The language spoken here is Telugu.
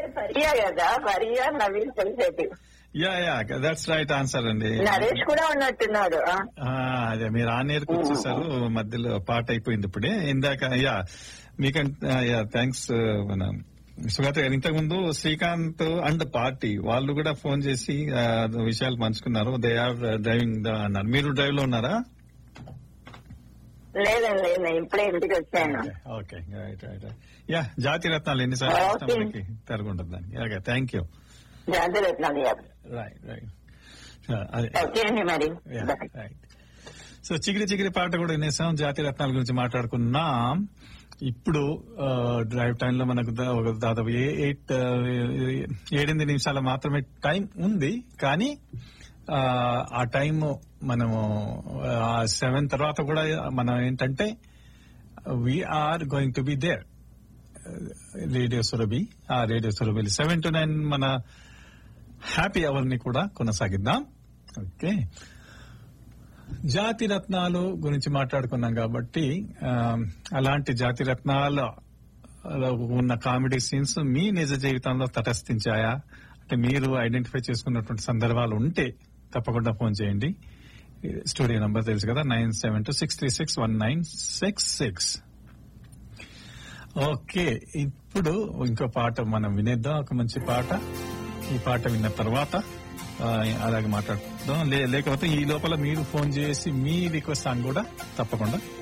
ఫరియా కదా ఫరియా నవీన్ తెలిసేటి yeah yeah that's right answer అండి నరేష్ కూడా ఉన్నట్టున్నాడు ఆ. ఆ, అదే మీరు ఆ నేర్కు వచ్చేసారు మధ్యలో పాట అయిపోయింది ఇప్పుడే ఇందాక యా మీకంటే యా థ్యాంక్స్ మన సుగత గారు ఇంతకు ముందు శ్రీకాంత్ అండ్ పార్టీ వాళ్ళు కూడా ఫోన్ చేసి ఆ, విషయాలు పంచుకున్నారు దే ఆర్ డ్రైవింగ్ ద అన్నారు మీరు డ్రైవ్ లో ఉన్నారా లేదండి లేదు నేను ఇప్పుడే ఇంటికి వచ్చాను ఓకే రైట్ రైట్ యా జాతి రత్నాలు ఎన్నిసార్లు Okay. ఇష్టం మనకి తిరగుంటుంది దానికి ఓకే థ్యాంక్ యూ జాగ్రత్త రైట్ రైట్ అదే ఓకే అండి మరి Bye. రైట్ సో చిగిరి చిగిరి పాట కూడా వినేసాం జాతి రత్నాల గురించి మాట్లాడుకున్నాం ఇప్పుడు డ్రైవ్ టైమ్ లో మనకు దా- ఒక దాదాపు ఏ- ఎయిట్ ఆ, ఏడెనిమిది నిమిషాలు మాత్రమే టైం ఉంది కానీ ఆ, ఆ టైం మనము ఆ సెవెన్ తర్వాత కూడా మనం ఏంటంటే we are going to be there radio Surabhi ఆ radio Surabhi seven to nine మన హ్యాపీ అవర్ ని కూడా కొనసాగిద్దాం ఓకే జాతి రత్నాలు గురించి మాట్లాడుకున్నాం కాబట్టి ఆ, అలాంటి జాతి రత్నాల ఉన్న కామెడీ సీన్స్ మీ నిజ జీవితంలో తటస్థించాయా అంటే మీరు ఐడెంటిఫై చేసుకున్నటువంటి సందర్భాలు ఉంటే తప్పకుండా ఫోన్ చేయండి స్టూడియో నంబర్ తెలుసు కదా nine seven two six three six one nine six six okay ఇప్పుడు ఇంకో పాట మనం వినేద్దాం ఒక మంచి పాట ఈ పాట విన్న తర్వాత ఆ, అలాగే మాట్లాడుకుందాం లే- లేకపోతే ఈ లోపల మీరు ఫోన్ చేసి మీ రిక్వెస్ట్ సాంగ్ కూడా తప్పకుండా